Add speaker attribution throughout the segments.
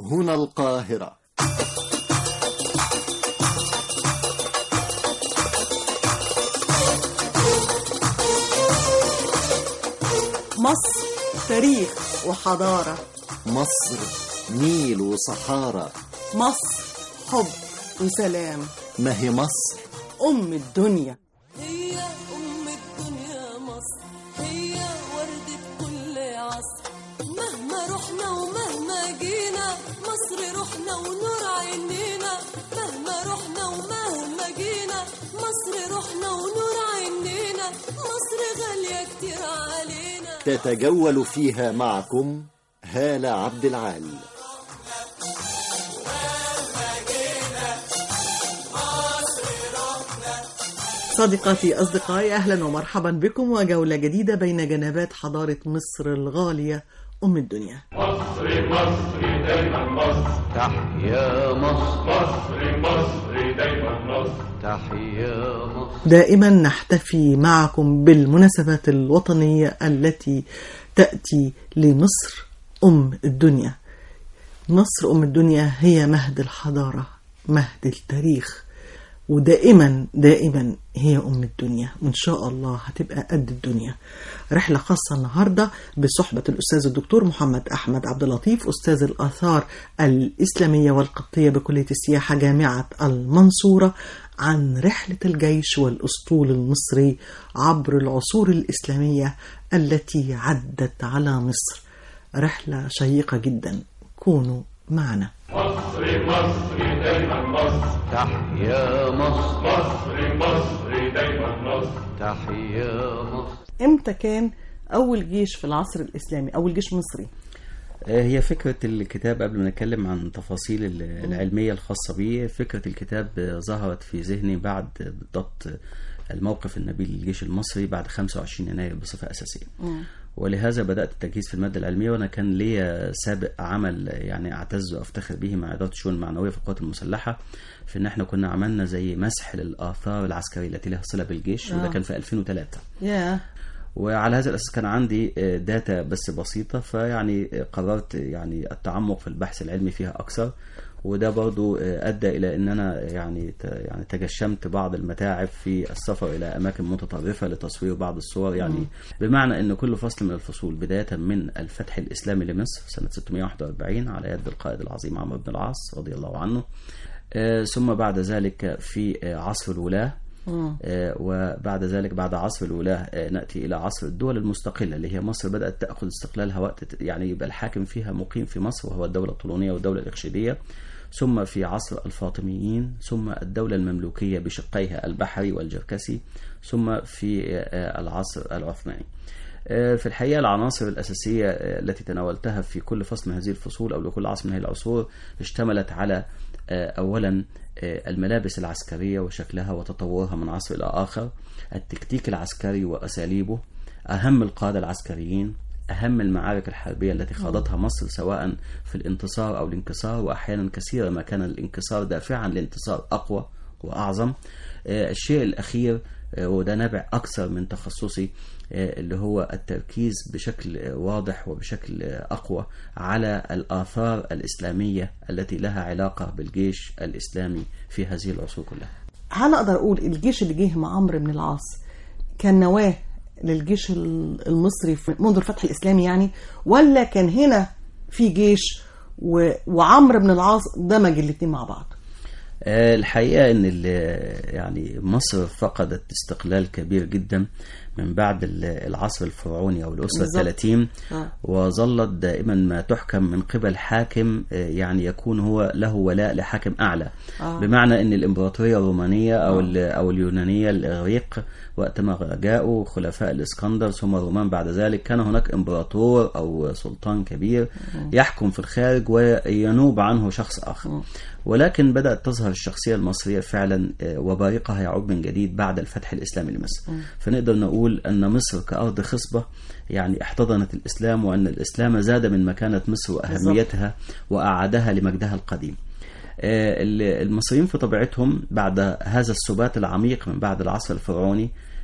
Speaker 1: هنا القاهرة
Speaker 2: مصر تاريخ وحضارة
Speaker 1: مصر نيل وصحارى
Speaker 2: مصر حب وسلام
Speaker 1: ما هي مصر
Speaker 2: أم الدنيا
Speaker 3: هي أم الدنيا مصر هي وردة كل عصر مهما رحنا ومهما جينا مصر روحنا ونور عينينا مهما رحنا ومهما جينا مصر روحنا ونور عينينا مصر غالية كتير علينا
Speaker 1: تتجول فيها معكم هالة عبد العال
Speaker 2: صديقاتي أصدقائي أهلا ومرحبا بكم وجولة جديدة بين جنبات حضارة مصر الغالية أم الدنيا
Speaker 4: مصر مصر دايما مصر
Speaker 5: تحيا مصر
Speaker 4: مصر مصر دايما مصر
Speaker 5: تحيا مصر
Speaker 2: دائما نحتفي معكم بالمناسبات الوطنية التي تأتي لمصر أم الدنيا مصر أم الدنيا هي مهد الحضارة مهد التاريخ ودائما دائما هي أم الدنيا وإن شاء الله هتبقى قد الدنيا رحلة خاصة النهاردة بصحبة الأستاذ الدكتور محمد أحمد عبد اللطيف أستاذ الآثار الإسلامية والقبطية بكلية السياحة جامعة المنصورة عن رحلة الجيش والأسطول المصري عبر العصور الإسلامية التي عدت على مصر رحلة شيقة جدا كونوا معنا
Speaker 4: مصر مصر دايما مصر
Speaker 5: تحيا مصر
Speaker 4: مصر مصر دايما مصر
Speaker 5: تحيا مصر
Speaker 2: امتى كان أول جيش في العصر الإسلامي أول جيش مصري
Speaker 6: هي فكرة الكتاب قبل ما نتكلم عن تفاصيل ال- العلمية الخاصة بيه فكرة الكتاب ظهرت في ذهني بعد بالضبط الموقف النبيل للجيش المصري بعد 25 يناير بصفة أساسية ولهذا بدأت التجهيز في المادة العلمية وأنا كان ليا سابق عمل يعني أعتز وأفتخر به مع إدارة الشؤون المعنوية في القوات المسلحة في إن إحنا كنا عملنا زي مسح للآثار العسكرية التي لها صلة بالجيش وده
Speaker 2: آه.
Speaker 6: كان في 2003
Speaker 2: يا
Speaker 6: وعلى هذا الاساس كان عندي آه، داتا بس بسيطه فيعني آه، قررت يعني التعمق في البحث العلمي فيها اكثر وده برضو آه، ادى الى ان انا يعني ت- يعني تجشمت بعض المتاعب في السفر الى اماكن متطرفه لتصوير بعض الصور يعني بمعنى ان كل فصل من الفصول بدايه من الفتح الاسلامي لمصر سنه 641 على يد القائد العظيم عمرو بن العاص رضي الله عنه آه، ثم بعد ذلك في آه، عصر الولاه آه، وبعد ذلك بعد عصر الولاة آه، نأتي إلى عصر الدول المستقلة اللي هي مصر بدأت تأخذ استقلالها وقت يعني يبقى الحاكم فيها مقيم في مصر وهو الدولة الطولونية والدولة الإرشيدية ثم في عصر الفاطميين ثم الدولة المملوكية بشقيها البحري والجركسي ثم في آه، العصر العثماني آه، في الحقيقة العناصر الأساسية آه، التي تناولتها في كل فصل من هذه الفصول أو لكل عصر من هذه العصور اشتملت على آه، أولا آه، الملابس العسكرية وشكلها وتطورها من عصر إلى آخر التكتيك العسكري وأساليبه أهم القادة العسكريين أهم المعارك الحربية التي خاضتها مصر سواء في الانتصار أو الانكسار وأحيانا كثيرا ما كان الانكسار دافعا لانتصار أقوى وأعظم آه، الشيء الأخير آه، وده نابع أكثر من تخصصي آه، اللي هو التركيز بشكل آه، واضح وبشكل آه، أقوى على الآثار الإسلامية التي لها علاقة بالجيش الإسلامي في هذه العصور كلها
Speaker 2: هل أقدر أقول الجيش اللي جه مع عمرو بن العاص كان نواة للجيش ال- المصري في- منذ الفتح الإسلامي يعني ولا كان هنا في جيش و... وعمرو بن العاص دمج الاتنين مع بعض
Speaker 6: آه، الحقيقة أن ال- يعني مصر فقدت استقلال كبير جدا من بعد ال- العصر الفرعوني أو الأسرة
Speaker 2: بالظبط.
Speaker 6: الثلاثين
Speaker 2: آه.
Speaker 6: وظلت دائما ما تحكم من قبل حاكم آه، يعني يكون هو له ولاء لحاكم أعلى
Speaker 2: آه.
Speaker 6: بمعنى أن الإمبراطورية الرومانية أو ال- أو اليونانية الإغريق وقت ما جاءوا خلفاء الإسكندر ثم الرومان بعد ذلك كان هناك إمبراطور أو سلطان كبير يحكم في الخارج وينوب عنه شخص آخر ولكن بدأت تظهر الشخصية المصرية فعلا آه، وبارقها يعود من جديد بعد الفتح الإسلامي لمصر فنقدر نقول أن مصر كأرض خصبة يعني احتضنت الإسلام وأن الإسلام زاد من مكانة مصر وأهميتها وأعادها لمجدها القديم آه، ال- المصريين في طبيعتهم بعد هذا السبات العميق من بعد العصر الفرعوني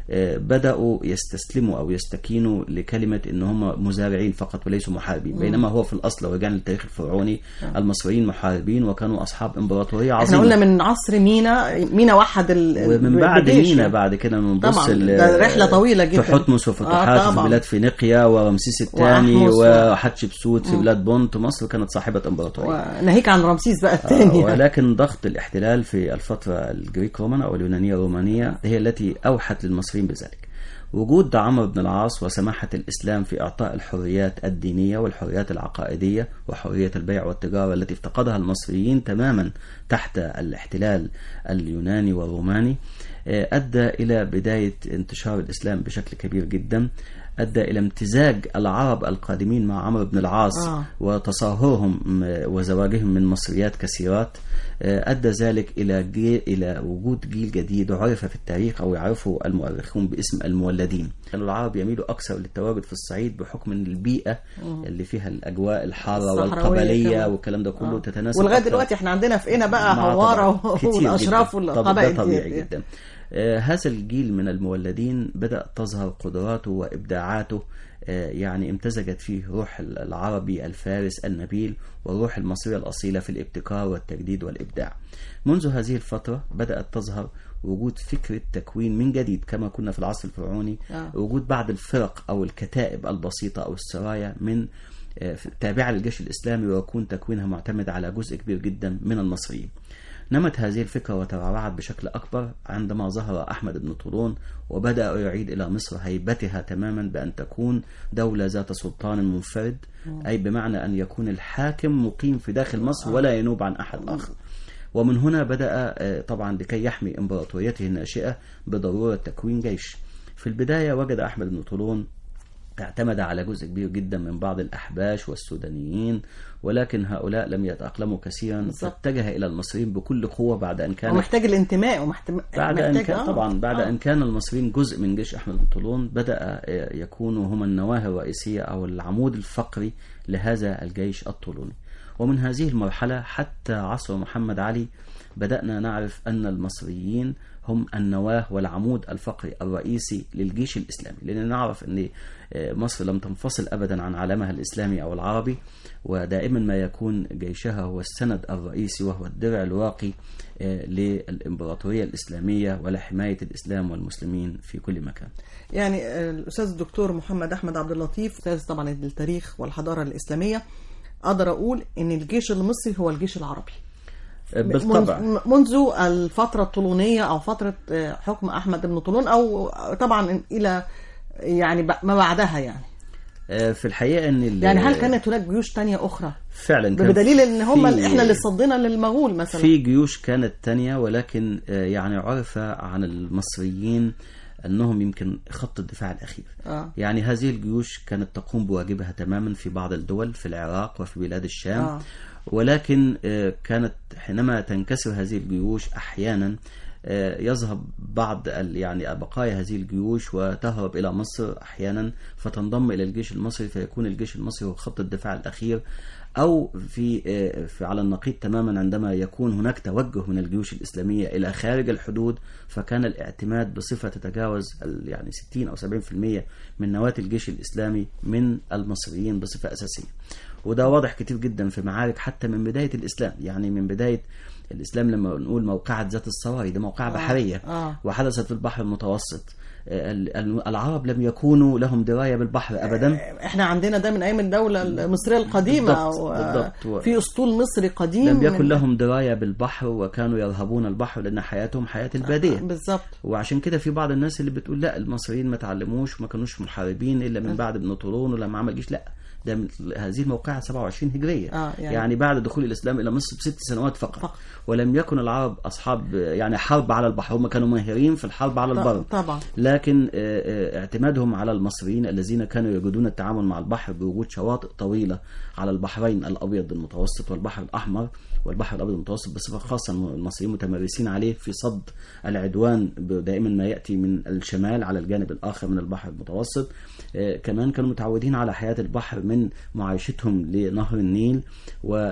Speaker 6: آه، بدأوا يستسلموا أو يستكينوا لكلمة إن هم مزارعين فقط وليسوا محاربين بينما هو في الأصل لو رجعنا للتاريخ الفرعوني المصريين محاربين وكانوا أصحاب إمبراطورية
Speaker 2: احنا
Speaker 6: عظيمة
Speaker 2: قلنا من عصر مينا مينا وحد ال
Speaker 6: ومن بعد
Speaker 2: الجيش
Speaker 6: مينا
Speaker 2: يعني.
Speaker 6: بعد كده بنبص
Speaker 2: طبعاً،
Speaker 6: ال-
Speaker 2: ده رحلة طويلة جداً.
Speaker 6: في حتمس وفتوحات
Speaker 2: آه،
Speaker 6: في
Speaker 2: طبعاً.
Speaker 6: بلاد فينيقيا ورمسيس الثاني
Speaker 2: وأحمس و-
Speaker 6: وحتشبسوت في بلاد بونت مصر كانت صاحبة إمبراطورية
Speaker 2: وناهيك عن رمسيس بقى
Speaker 6: آه،
Speaker 2: الثاني
Speaker 6: ولكن ضغط الاحتلال في الفترة الجريك رومان أو اليونانية الرومانية هي التي أوحت للمصريين بذلك وجود عمرو بن العاص وسماحة الإسلام في إعطاء الحريات الدينية والحريات العقائدية وحرية البيع والتجارة التي افتقدها المصريين تماما تحت الاحتلال اليوناني والروماني آه، أدى إلى بداية انتشار الإسلام بشكل كبير جدا أدى إلى امتزاج العرب القادمين مع عمرو بن العاص
Speaker 2: آه.
Speaker 6: وتصاهرهم م- وزواجهم من مصريات كثيرات آه، أدى ذلك إلى جي إلى وجود جيل جديد عرف في التاريخ أو يعرفه المؤرخون باسم المولدين كانوا العرب يميلوا أكثر للتواجد في الصعيد بحكم أن البيئة اللي فيها الأجواء الحارة
Speaker 2: الصحراوية
Speaker 6: والقبلية
Speaker 2: كمان.
Speaker 6: والكلام ده كله
Speaker 2: آه.
Speaker 6: تتناسب
Speaker 2: ولغايه
Speaker 6: أكتر
Speaker 2: دلوقتي احنا عندنا في هنا بقى
Speaker 6: مع
Speaker 2: حواره
Speaker 6: طبعاً. كتير
Speaker 2: والاشراف
Speaker 6: جداً. طب
Speaker 2: والقبائل
Speaker 6: ده طبيعي
Speaker 2: دي.
Speaker 6: جدا آه، هذا الجيل من المولدين بدأ تظهر قدراته وإبداعاته آه، يعني امتزجت فيه روح العربي الفارس النبيل والروح المصرية الأصيلة في الابتكار والتجديد والإبداع منذ هذه الفترة بدأت تظهر وجود فكرة تكوين من جديد كما كنا في العصر الفرعوني
Speaker 2: آه.
Speaker 6: وجود بعض الفرق أو الكتائب البسيطة أو السرايا من آه، تابعة للجيش الإسلامي ويكون تكوينها معتمد على جزء كبير جدا من المصريين نمت هذه الفكرة وترعرعت بشكل أكبر عندما ظهر أحمد بن طولون وبدأ يعيد إلى مصر هيبتها تماما بأن تكون دولة ذات سلطان منفرد أي بمعنى أن يكون الحاكم مقيم في داخل مصر ولا ينوب عن أحد آخر ومن هنا بدأ آه، طبعا لكي يحمي إمبراطوريته الناشئة بضرورة تكوين جيش في البداية وجد أحمد بن طولون اعتمد على جزء كبير جدا من بعض الأحباش والسودانيين ولكن هؤلاء لم يتأقلموا كثيرا
Speaker 2: بالظبط.
Speaker 6: فاتجه إلى المصريين بكل قوة بعد أن كان
Speaker 2: ومحتاج الانتماء ومحتاج
Speaker 6: بعد أن
Speaker 2: محتاج-
Speaker 6: كان
Speaker 2: آه.
Speaker 6: طبعا بعد
Speaker 2: آه.
Speaker 6: أن كان المصريين جزء من جيش أحمد بن طولون بدأ آه، يكونوا هم النواة الرئيسية أو العمود الفقري لهذا الجيش الطولوني ومن هذه المرحلة حتى عصر محمد علي بدأنا نعرف أن المصريين هم النواة والعمود الفقري الرئيسي للجيش الإسلامي لأن نعرف أن آه، مصر لم تنفصل أبدا عن عالمها الإسلامي أو العربي ودائما ما يكون جيشها هو السند الرئيسي وهو الدرع الواقي آه، للإمبراطورية الإسلامية ولحماية الإسلام والمسلمين في كل مكان
Speaker 2: يعني آه، الاستاذ الدكتور محمد احمد عبد اللطيف استاذ طبعا التاريخ والحضاره الاسلاميه اقدر اقول ان الجيش المصري هو الجيش العربي
Speaker 6: آه، بالطبع
Speaker 2: منذ- منذ الفتره الطولونيه او فتره آه، حكم احمد بن طولون او طبعا الى يعني ب- ما بعدها يعني
Speaker 6: آه، في الحقيقة أن ال-
Speaker 2: يعني هل كانت هناك جيوش تانية أخرى
Speaker 6: فعلا كان
Speaker 2: بدليل ان هم
Speaker 6: في-
Speaker 2: احنا اللي صدينا للمغول مثلا
Speaker 6: في جيوش كانت تانية ولكن آه، يعني عرف عن المصريين أنهم يمكن خط الدفاع الأخير
Speaker 2: آه.
Speaker 6: يعني هذه الجيوش كانت تقوم بواجبها تماما في بعض الدول في العراق وفي بلاد الشام
Speaker 2: آه.
Speaker 6: ولكن آه، كانت حينما تنكسر هذه الجيوش أحيانا آه، يذهب بعض ال- يعني بقايا هذه الجيوش وتهرب إلى مصر أحيانا فتنضم إلى الجيش المصري فيكون الجيش المصري هو خط الدفاع الأخير أو في, آه، في على النقيض تماما عندما يكون هناك توجه من الجيوش الإسلامية إلى خارج الحدود فكان الاعتماد بصفة تتجاوز ال- يعني 60 أو 70% من نواة الجيش الإسلامي من المصريين بصفة أساسية وده واضح كتير جدا في معارك حتى من بداية الإسلام يعني من بداية الإسلام لما نقول موقعة ذات الصواري دي موقعة بحرية
Speaker 2: آه.
Speaker 6: وحدثت في البحر المتوسط آه، ال- ال- العرب لم يكونوا لهم دراية بالبحر أبدا
Speaker 2: احنا عندنا ده من ايام الدوله المصريه القديمه
Speaker 6: بالضبط،
Speaker 2: أو
Speaker 6: بالضبط. و-
Speaker 2: في اسطول مصري قديم
Speaker 6: لم يكن
Speaker 2: من-
Speaker 6: لهم دراية بالبحر وكانوا يرهبون البحر لأن حياتهم حياة البادية
Speaker 2: بالظبط
Speaker 6: وعشان كده في بعض الناس اللي بتقول لا المصريين ما تعلموش وما كانوش محاربين الا من بعد ابن طولون ولما عمل جيش لا ده من هذه الموقعة 27 هجرية
Speaker 2: آه، يعني-
Speaker 6: يعني, بعد دخول الإسلام إلى مصر بست سنوات فقط,
Speaker 2: فقط.
Speaker 6: ولم يكن العرب أصحاب يعني حرب على البحر هم كانوا ماهرين في الحرب على البر
Speaker 2: طبعا
Speaker 6: لكن آه، آه، اعتمادهم على المصريين الذين كانوا يجدون التعامل مع البحر بوجود شواطئ طويلة على البحرين الأبيض المتوسط والبحر الأحمر والبحر الأبيض المتوسط بصفة خاصة المصريين متمرسين عليه في صد العدوان دائما ما يأتي من الشمال على الجانب الآخر من البحر المتوسط آه، كمان كانوا متعودين على حياة البحر من معايشتهم لنهر النيل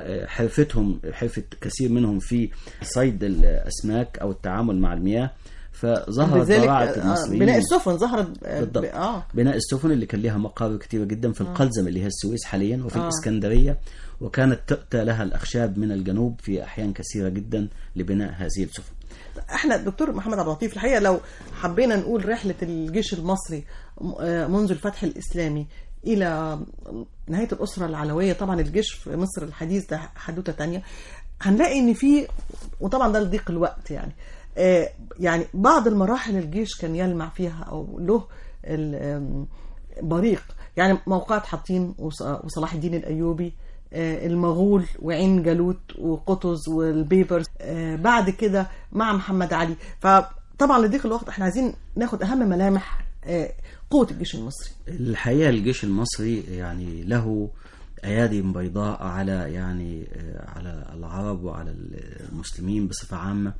Speaker 6: وحرفتهم حرفة كثير منهم في صيد الأسماك أو التعامل مع المياه فظهرت
Speaker 2: لذلك
Speaker 6: براعة
Speaker 2: آه،
Speaker 6: المصريين
Speaker 2: بناء السفن ظهرت آه،
Speaker 6: بالضبط
Speaker 2: ب- اه
Speaker 6: بناء السفن اللي كان لها مقابر كتيرة جدا في القلزم اللي هي السويس حاليا وفي
Speaker 2: آه.
Speaker 6: الإسكندرية وكانت تؤتى لها الأخشاب من الجنوب في أحيان كثيرة جدا لبناء هذه السفن
Speaker 2: احنا دكتور محمد عبد اللطيف الحقيقه لو حبينا نقول رحله الجيش المصري م- آه، منذ الفتح الاسلامي الى نهايه الاسره العلويه طبعا الجيش في مصر الحديث ده حدوته تانية هنلاقي ان في وطبعا ده لضيق الوقت يعني آه، يعني بعض المراحل الجيش كان يلمع فيها او له ال- آم، بريق يعني موقعة حطين وص- وصلاح الدين الايوبي آه، المغول وعين جالوت وقطز والبيبرز آه، بعد كده مع محمد علي فطبعا لضيق الوقت احنا عايزين ناخد اهم ملامح آه، قوة الجيش المصري
Speaker 6: الحقيقة الجيش المصري يعني له أيادي بيضاء على يعني آه، على العرب وعلى المسلمين بصفة عامة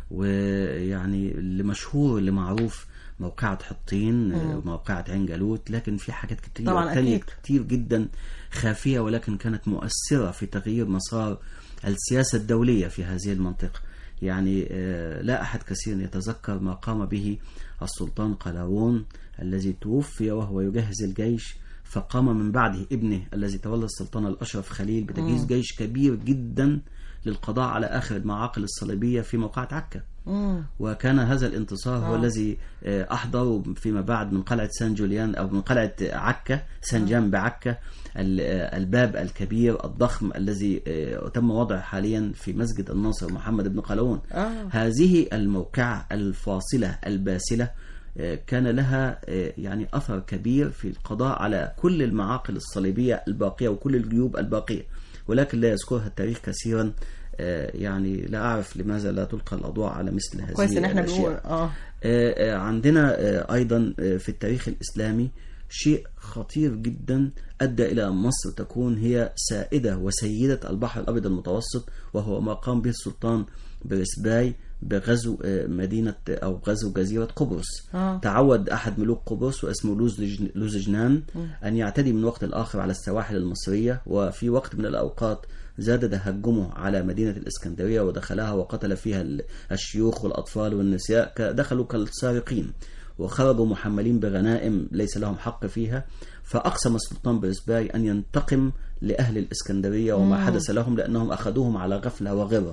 Speaker 6: ويعني اللي مشهور اللي معروف موقعة حطين آه، وموقعة عين جالوت لكن في حاجات كتير
Speaker 2: طبعاً
Speaker 6: تانية
Speaker 2: أكيد.
Speaker 6: كتير جدا خافية ولكن كانت مؤثرة في تغيير مسار السياسة الدولية في هذه المنطقة يعني آه، لا أحد كثير يتذكر ما قام به السلطان قلاوون الذي توفي وهو يجهز الجيش فقام من بعده ابنه الذي تولى السلطنة الأشرف خليل بتجهيز جيش كبير جدا للقضاء على آخر المعاقل الصليبية في موقعة عكا وكان هذا الانتصار هو الذي آه، أحضر فيما بعد من قلعة سان جوليان أو من قلعة عكا سان جان بعكا ال- آه، الباب الكبير الضخم الذي آه، تم وضعه حاليا في مسجد الناصر محمد بن قلاوون
Speaker 2: آه.
Speaker 6: هذه الموقعة الفاصلة الباسلة آه، كان لها آه، يعني أثر كبير في القضاء على كل المعاقل الصليبية الباقية وكل الجيوب الباقية ولكن لا يذكرها التاريخ كثيرا آه، يعني لا أعرف لماذا لا تلقى الأضواء على مثل هذه
Speaker 2: كويس ان احنا
Speaker 6: الأشياء.
Speaker 2: بنقول اه
Speaker 6: آه، آه، عندنا آه، أيضا آه، في التاريخ الإسلامي شيء خطير جدا أدى إلى أن مصر تكون هي سائدة وسيدة البحر الأبيض المتوسط وهو ما قام به السلطان برسباي بغزو آه، مدينة أو غزو جزيرة قبرص
Speaker 2: آه.
Speaker 6: تعود أحد ملوك قبرص واسمه لوز لوزجنان أن يعتدي من وقت لآخر على السواحل المصرية وفي وقت من الأوقات زاد تهجمه على مدينة الإسكندرية ودخلها وقتل فيها ال- الشيوخ والأطفال والنساء ك- دخلوا كالسارقين وخرجوا محملين بغنائم ليس لهم حق فيها فأقسم السلطان برسباي أن ينتقم لأهل الإسكندرية وما حدث لهم لأنهم أخذوهم على غفلة وغرة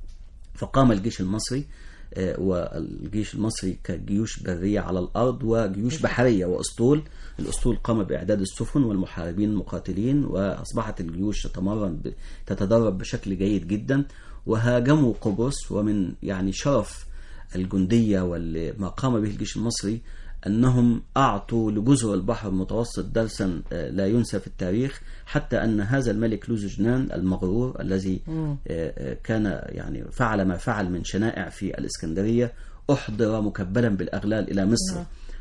Speaker 6: فقام الجيش المصري آه، والجيش المصري كجيوش برية على الأرض وجيوش بحرية وأسطول الأسطول قام بإعداد السفن والمحاربين المقاتلين وأصبحت الجيوش تتمرن ب- تتدرب بشكل جيد جدا وهاجموا قبرص ومن يعني شرف الجندية وما قام به الجيش المصري أنهم أعطوا لجزر البحر المتوسط درسا آه، لا ينسى في التاريخ حتى أن هذا الملك لوزجنان المغرور الذي آه، آه، كان يعني فعل ما فعل من شنائع في الإسكندرية أحضر مكبلا بالأغلال إلى مصر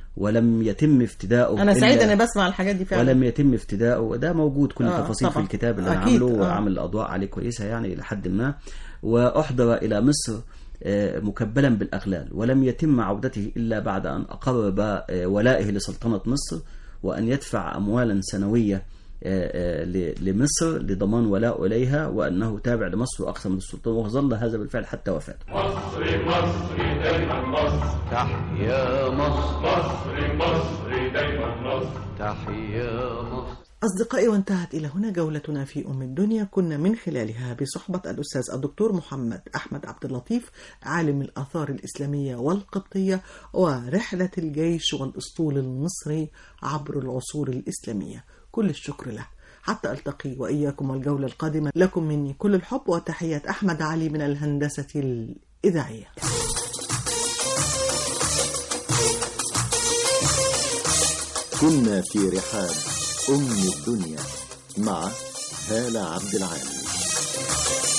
Speaker 6: ولم يتم افتداؤه
Speaker 2: انا
Speaker 6: إلا-
Speaker 2: سعيده اني بسمع الحاجات دي فعلا
Speaker 6: ولم يتم افتداؤه وده موجود كل
Speaker 2: آه،
Speaker 6: التفاصيل في
Speaker 2: طبعا.
Speaker 6: الكتاب اللي انا
Speaker 2: أكيد،
Speaker 6: عامله
Speaker 2: آه.
Speaker 6: وعامل اضواء عليه كويسه يعني الى حد ما واحضر الى مصر آه، مكبلا بالاغلال ولم يتم عودته الا بعد ان اقر بولائه لسلطنه مصر وان يدفع اموالا سنويه آه، آه، ل- لمصر لضمان ولاء اليها وانه تابع لمصر واقسم للسلطان وظل هذا بالفعل حتى وفاته.
Speaker 4: مصري مصري دايما مصر
Speaker 5: تحيا مصر
Speaker 4: مصري مصري دايما مصر
Speaker 5: تحيا مصر
Speaker 2: أصدقائي وانتهت إلى هنا جولتنا في أم الدنيا كنا من خلالها بصحبة الأستاذ الدكتور محمد أحمد عبد اللطيف عالم الآثار الإسلامية والقبطية ورحلة الجيش والأسطول المصري عبر العصور الإسلامية كل الشكر له حتى ألتقي وإياكم الجولة القادمة لكم مني كل الحب وتحيات أحمد علي من الهندسة الإذاعية
Speaker 1: كنا في رحاب أم الدنيا مع هالة عبد العال